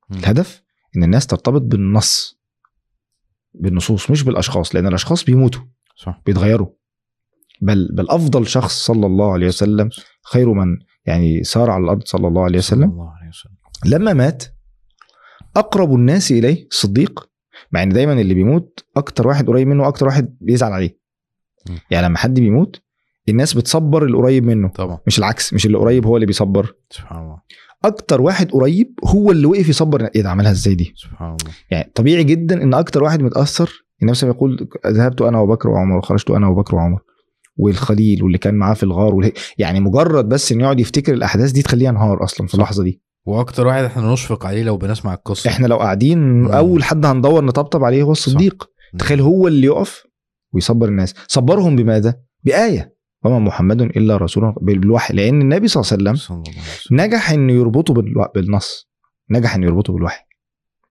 مم. الهدف ان الناس ترتبط بالنص بالنصوص مش بالاشخاص لان الاشخاص بيموتوا صح بيتغيروا بل بل افضل شخص صلى الله عليه وسلم خير من يعني سار على الارض صلى الله عليه صلى وسلم الله عليه وسلم لما مات اقرب الناس اليه الصديق مع ان دايما اللي بيموت اكتر واحد قريب منه اكتر واحد بيزعل عليه مم. يعني لما حد بيموت الناس بتصبر القريب منه طبعا مش العكس مش اللي قريب هو اللي بيصبر سبحان الله اكتر واحد قريب هو اللي وقف يصبر ايه ده عملها ازاي دي سبحان الله يعني طبيعي جدا ان اكتر واحد متاثر النبي صلى الله عليه وسلم يقول ذهبت انا وبكر وعمر وخرجت انا وبكر وعمر والخليل واللي كان معاه في الغار والهي... يعني مجرد بس انه يقعد يفتكر الاحداث دي تخليه ينهار اصلا في اللحظه دي واكتر واحد احنا نشفق عليه لو بنسمع القصه احنا لو قاعدين اول حد هندور نطبطب عليه هو الصديق مم. تخيل هو اللي يقف ويصبر الناس صبرهم بماذا بايه وما محمد الا رسول بالوحي لان النبي صلى الله عليه وسلم صلى الله عليه وسلم نجح انه يربطه بالو- بالنص نجح انه يربطه بالوحي